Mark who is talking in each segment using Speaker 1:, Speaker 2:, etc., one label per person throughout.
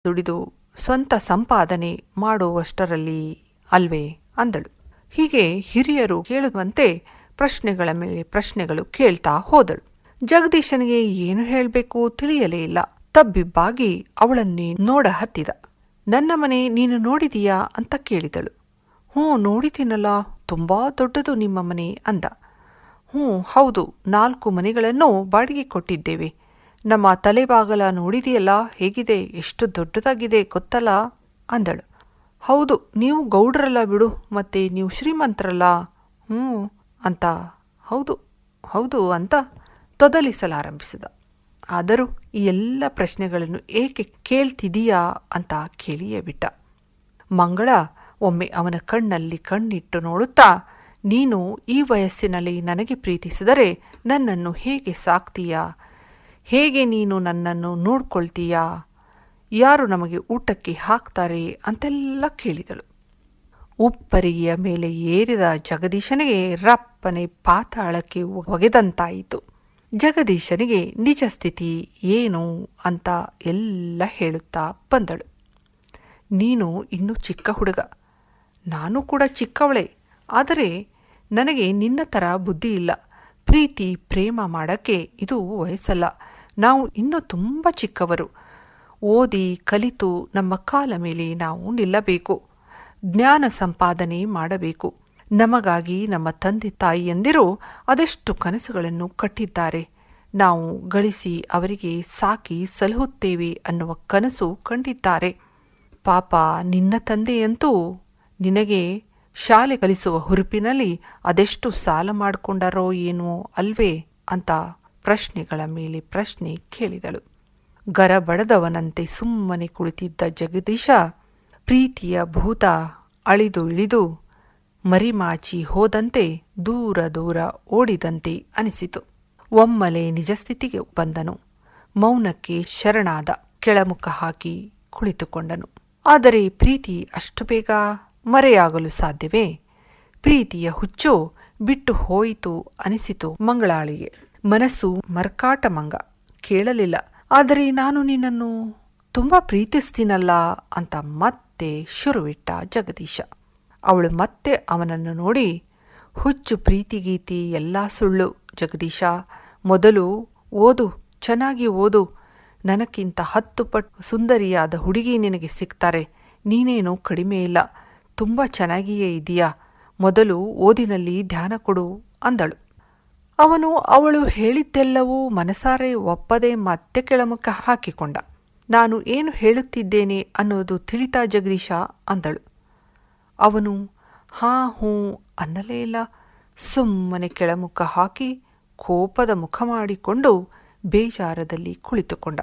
Speaker 1: ದುಡಿದು ಸ್ವಂತ ಸಂಪಾದನೆ ಮಾಡುವಷ್ಟರಲ್ಲಿ ಅಲ್ವೇ ಅಂದಳು ಹೀಗೆ ಹಿರಿಯರು ಕೇಳುವಂತೆ ಪ್ರಶ್ನೆಗಳ ಮೇಲೆ ಪ್ರಶ್ನೆಗಳು ಕೇಳ್ತಾ ಹೋದಳು ಜಗದೀಶನಿಗೆ ಏನು ಹೇಳಬೇಕು ತಿಳಿಯಲೇ ಇಲ್ಲ ತಬ್ಬಿಬ್ಬಾಗಿ ಅವಳನ್ನೇ ನೋಡ ಹತ್ತಿದ ನನ್ನ ಮನೆ ನೀನು ನೋಡಿದೀಯಾ ಅಂತ ಕೇಳಿದಳು ಹ್ಞೂ ನೋಡಿದ್ದೀನಲ್ಲ ತುಂಬಾ ದೊಡ್ಡದು ನಿಮ್ಮ ಮನೆ ಅಂದ ಹ್ಞೂ ಹೌದು ನಾಲ್ಕು ಮನೆಗಳನ್ನು ಬಾಡಿಗೆ ಕೊಟ್ಟಿದ್ದೇವೆ ನಮ್ಮ ತಲೆಬಾಗಲ ನೋಡಿದೆಯಲ್ಲ ಹೇಗಿದೆ ಎಷ್ಟು ದೊಡ್ಡದಾಗಿದೆ ಗೊತ್ತಲ್ಲ ಅಂದಳು ಹೌದು ನೀವು ಗೌಡ್ರಲ್ಲ ಬಿಡು ಮತ್ತೆ ನೀವು ಶ್ರೀಮಂತರಲ್ಲ ಹ್ಞೂ ಅಂತ ಹೌದು ಹೌದು ಅಂತ ತೊದಲಿಸಲಾರಂಭಿಸಿದ ಆದರೂ ಈ ಎಲ್ಲ ಪ್ರಶ್ನೆಗಳನ್ನು ಏಕೆ ಕೇಳ್ತಿದೀಯಾ ಅಂತ ಕೇಳಿಯೇ ಬಿಟ್ಟ ಮಂಗಳ ಒಮ್ಮೆ ಅವನ ಕಣ್ಣಲ್ಲಿ ಕಣ್ಣಿಟ್ಟು ನೋಡುತ್ತಾ ನೀನು ಈ ವಯಸ್ಸಿನಲ್ಲಿ ನನಗೆ ಪ್ರೀತಿಸಿದರೆ ನನ್ನನ್ನು ಹೇಗೆ ಸಾಕ್ತೀಯಾ ಹೇಗೆ ನೀನು ನನ್ನನ್ನು ನೋಡ್ಕೊಳ್ತೀಯಾ ಯಾರು ನಮಗೆ ಊಟಕ್ಕೆ ಹಾಕ್ತಾರೆ ಅಂತೆಲ್ಲ ಕೇಳಿದಳು ಉಪ್ಪರಿಗೆಯ ಮೇಲೆ ಏರಿದ ಜಗದೀಶನಿಗೆ ರಪ್ಪನೆ ಪಾತಾಳಕ್ಕೆ ಒಗೆದಂತಾಯಿತು ಜಗದೀಶನಿಗೆ ನಿಜ ಸ್ಥಿತಿ ಏನು ಅಂತ ಎಲ್ಲ ಹೇಳುತ್ತಾ ಬಂದಳು ನೀನು ಇನ್ನೂ ಚಿಕ್ಕ ಹುಡುಗ ನಾನು ಕೂಡ ಚಿಕ್ಕವಳೆ ಆದರೆ ನನಗೆ ನಿನ್ನ ಥರ ಬುದ್ಧಿ ಇಲ್ಲ ಪ್ರೀತಿ ಪ್ರೇಮ ಮಾಡಕ್ಕೆ ಇದು ವಯಸ್ಸಲ್ಲ ನಾವು ಇನ್ನೂ ತುಂಬ ಚಿಕ್ಕವರು ಓದಿ ಕಲಿತು ನಮ್ಮ ಕಾಲ ಮೇಲೆ ನಾವು ನಿಲ್ಲಬೇಕು ಜ್ಞಾನ ಸಂಪಾದನೆ ಮಾಡಬೇಕು ನಮಗಾಗಿ ನಮ್ಮ ತಂದೆ ತಾಯಿಯಂದಿರು ಅದೆಷ್ಟು ಕನಸುಗಳನ್ನು ಕಟ್ಟಿದ್ದಾರೆ ನಾವು ಗಳಿಸಿ ಅವರಿಗೆ ಸಾಕಿ ಸಲಹುತ್ತೇವೆ ಅನ್ನುವ ಕನಸು ಕಂಡಿದ್ದಾರೆ ಪಾಪ ನಿನ್ನ ತಂದೆಯಂತೂ ನಿನಗೆ ಶಾಲೆ ಕಲಿಸುವ ಹುರುಪಿನಲ್ಲಿ ಅದೆಷ್ಟು ಸಾಲ ಮಾಡಿಕೊಂಡರೋ ಏನೋ ಅಲ್ವೇ ಅಂತ ಪ್ರಶ್ನೆಗಳ ಮೇಲೆ ಪ್ರಶ್ನೆ ಕೇಳಿದಳು ಗರಬಡದವನಂತೆ ಸುಮ್ಮನೆ ಕುಳಿತಿದ್ದ ಜಗದೀಶ ಪ್ರೀತಿಯ ಭೂತ ಅಳಿದು ಇಳಿದು ಮರಿಮಾಚಿ ಹೋದಂತೆ ದೂರ ದೂರ ಓಡಿದಂತೆ ಅನಿಸಿತು ಒಮ್ಮಲೆ ನಿಜಸ್ಥಿತಿಗೆ ಬಂದನು ಮೌನಕ್ಕೆ ಶರಣಾದ ಕೆಳಮುಖ ಹಾಕಿ ಕುಳಿತುಕೊಂಡನು ಆದರೆ ಪ್ರೀತಿ ಅಷ್ಟು ಬೇಗ ಮರೆಯಾಗಲು ಸಾಧ್ಯವೇ ಪ್ರೀತಿಯ ಹುಚ್ಚು ಬಿಟ್ಟು ಹೋಯಿತು ಅನಿಸಿತು ಮಂಗಳಾಳಿಗೆ ಮನಸ್ಸು ಮರ್ಕಾಟ ಮಂಗ ಕೇಳಲಿಲ್ಲ ಆದರೆ ನಾನು ನಿನ್ನನ್ನು ತುಂಬಾ ಪ್ರೀತಿಸ್ತೀನಲ್ಲ ಅಂತ ಮತ್ತೆ ಶುರುವಿಟ್ಟ ಜಗದೀಶ ಅವಳು ಮತ್ತೆ ಅವನನ್ನು ನೋಡಿ ಹುಚ್ಚು ಪ್ರೀತಿಗೀತಿ ಎಲ್ಲ ಸುಳ್ಳು ಜಗದೀಶ ಮೊದಲು ಓದು ಚೆನ್ನಾಗಿ ಓದು ನನಕ್ಕಿಂತ ಹತ್ತು ಪಟ್ಟು ಸುಂದರಿಯಾದ ಹುಡುಗಿ ನಿನಗೆ ಸಿಗ್ತಾರೆ ನೀನೇನು ಕಡಿಮೆ ಇಲ್ಲ ತುಂಬ ಚೆನ್ನಾಗಿಯೇ ಇದೆಯಾ ಮೊದಲು ಓದಿನಲ್ಲಿ ಧ್ಯಾನ ಕೊಡು ಅಂದಳು ಅವನು ಅವಳು ಹೇಳಿದ್ದೆಲ್ಲವೂ ಮನಸಾರೆ ಒಪ್ಪದೆ ಮತ್ತೆ ಕೆಳಮುಖ ಹಾಕಿಕೊಂಡ ನಾನು ಏನು ಹೇಳುತ್ತಿದ್ದೇನೆ ಅನ್ನೋದು ತಿಳಿತಾ ಜಗದೀಶ ಅಂದಳು ಅವನು ಹಾ ಹೂ ಅನ್ನಲೇ ಇಲ್ಲ ಸುಮ್ಮನೆ ಕೆಳಮುಖ ಹಾಕಿ ಕೋಪದ ಮುಖ ಮಾಡಿಕೊಂಡು ಬೇಜಾರದಲ್ಲಿ ಕುಳಿತುಕೊಂಡ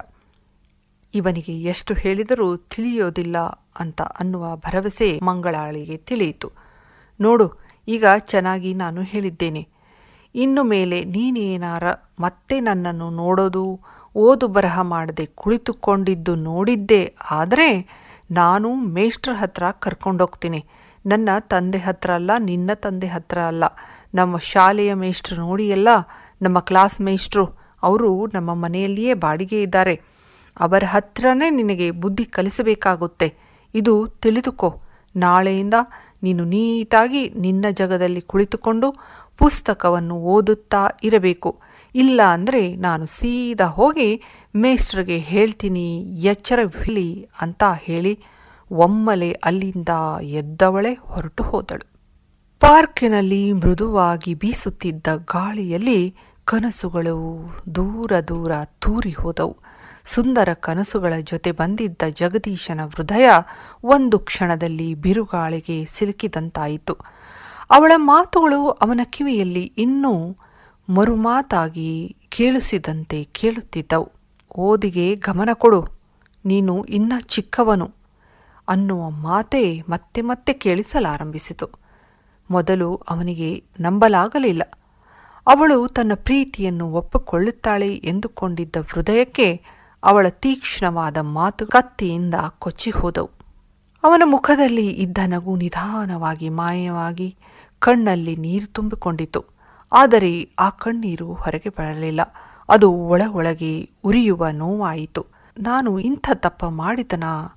Speaker 1: ಇವನಿಗೆ ಎಷ್ಟು ಹೇಳಿದರೂ ತಿಳಿಯೋದಿಲ್ಲ ಅಂತ ಅನ್ನುವ ಭರವಸೆ ಮಂಗಳಾಳಿಗೆ ತಿಳಿಯಿತು ನೋಡು ಈಗ ಚೆನ್ನಾಗಿ ನಾನು ಹೇಳಿದ್ದೇನೆ ಇನ್ನು ಮೇಲೆ ನೀನೇನಾರ ಮತ್ತೆ ನನ್ನನ್ನು ನೋಡೋದು ಓದು ಬರಹ ಮಾಡದೆ ಕುಳಿತುಕೊಂಡಿದ್ದು ನೋಡಿದ್ದೆ ಆದರೆ ನಾನು ಮೇಷ್ಟ್ರ ಹತ್ರ ಕರ್ಕೊಂಡೋಗ್ತೀನಿ ನನ್ನ ತಂದೆ ಹತ್ರ ಅಲ್ಲ ನಿನ್ನ ತಂದೆ ಹತ್ರ ಅಲ್ಲ ನಮ್ಮ ಶಾಲೆಯ ಮೇಷ್ಟ್ರು ನೋಡಿಯಲ್ಲ ನಮ್ಮ ಕ್ಲಾಸ್ ಮೇಷ್ಟ್ರು ಅವರು ನಮ್ಮ ಮನೆಯಲ್ಲಿಯೇ ಬಾಡಿಗೆ ಇದ್ದಾರೆ ಅವರ ಹತ್ರನೇ ನಿನಗೆ ಬುದ್ಧಿ ಕಲಿಸಬೇಕಾಗುತ್ತೆ ಇದು ತಿಳಿದುಕೋ ನಾಳೆಯಿಂದ ನೀನು ನೀಟಾಗಿ ನಿನ್ನ ಜಗದಲ್ಲಿ ಕುಳಿತುಕೊಂಡು ಪುಸ್ತಕವನ್ನು ಓದುತ್ತಾ ಇರಬೇಕು ಇಲ್ಲ ಅಂದರೆ ನಾನು ಸೀದಾ ಹೋಗಿ ಮೇಸ್ಟ್ರಿಗೆ ಹೇಳ್ತೀನಿ ಎಚ್ಚರವಿಲಿ ಅಂತ ಹೇಳಿ ಒಮ್ಮಲೆ ಅಲ್ಲಿಂದ ಎದ್ದವಳೆ ಹೊರಟು ಹೋದಳು ಪಾರ್ಕಿನಲ್ಲಿ ಮೃದುವಾಗಿ ಬೀಸುತ್ತಿದ್ದ ಗಾಳಿಯಲ್ಲಿ ಕನಸುಗಳು ದೂರ ದೂರ ತೂರಿ ಹೋದವು ಸುಂದರ ಕನಸುಗಳ ಜೊತೆ ಬಂದಿದ್ದ ಜಗದೀಶನ ಹೃದಯ ಒಂದು ಕ್ಷಣದಲ್ಲಿ ಬಿರುಗಾಳಿಗೆ ಸಿಲುಕಿದಂತಾಯಿತು ಅವಳ ಮಾತುಗಳು ಅವನ ಕಿವಿಯಲ್ಲಿ ಇನ್ನೂ ಮರುಮಾತಾಗಿ ಕೇಳಿಸಿದಂತೆ ಕೇಳುತ್ತಿದ್ದವು ಓದಿಗೆ ಗಮನ ಕೊಡು ನೀನು ಇನ್ನ ಚಿಕ್ಕವನು ಅನ್ನುವ ಮಾತೇ ಮತ್ತೆ ಮತ್ತೆ ಕೇಳಿಸಲಾರಂಭಿಸಿತು ಮೊದಲು ಅವನಿಗೆ ನಂಬಲಾಗಲಿಲ್ಲ ಅವಳು ತನ್ನ ಪ್ರೀತಿಯನ್ನು ಒಪ್ಪಿಕೊಳ್ಳುತ್ತಾಳೆ ಎಂದುಕೊಂಡಿದ್ದ ಹೃದಯಕ್ಕೆ ಅವಳ ತೀಕ್ಷ್ಣವಾದ ಮಾತು ಕತ್ತಿಯಿಂದ ಕೊಚ್ಚಿ ಹೋದವು ಅವನ ಮುಖದಲ್ಲಿ ಇದ್ದ ನಗು ನಿಧಾನವಾಗಿ ಮಾಯವಾಗಿ ಕಣ್ಣಲ್ಲಿ ನೀರು ತುಂಬಿಕೊಂಡಿತು ಆದರೆ ಆ ಕಣ್ಣೀರು ಹೊರಗೆ ಬರಲಿಲ್ಲ ಅದು ಒಳ ಒಳಗೆ ಉರಿಯುವ ನೋವಾಯಿತು ನಾನು ಇಂಥ ತಪ್ಪ ಮಾಡಿದನಾ